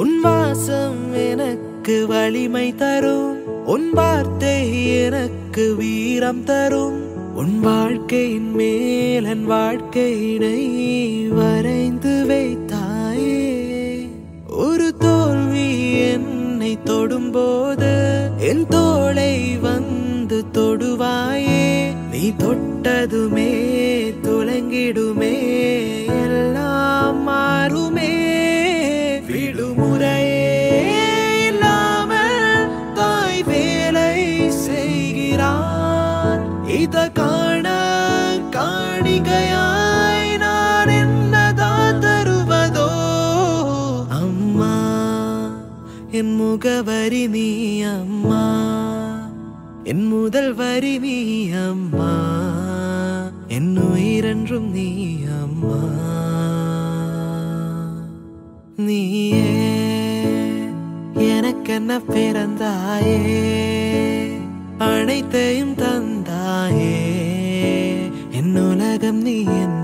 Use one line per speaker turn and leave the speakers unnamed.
உன் வாசம் எனக்கு வலிமை தரும் உன் வார்த்தை எனக்கு வீரம் தரும் உன் வாழ்க்கையின் மேல் என் வாழ்க்கையினை வரைந்து வைத்தாயே ஒரு தோல்வி என்னை தொடும்போது என் தோளை வந்து தொடுவாயே நீ தொட்டதுமே துலங்கிடுமே எல்லாம் மாறுமே விடுமுறையே இல்லாமல் தாய் வேலை செய்கிறான் இத காண காணிகையாய் நான் என்னதான் தருவதோ அம்மா என் முகவரி நீ அம்மா என் முதல் வரி நீ அம்மா என் உயிரென்றும் நீ அம்மா நீயே எனக்கென்ன பிறந்தாயே அனைத்தையும் தந்தாயே என் உலகம் நீ என்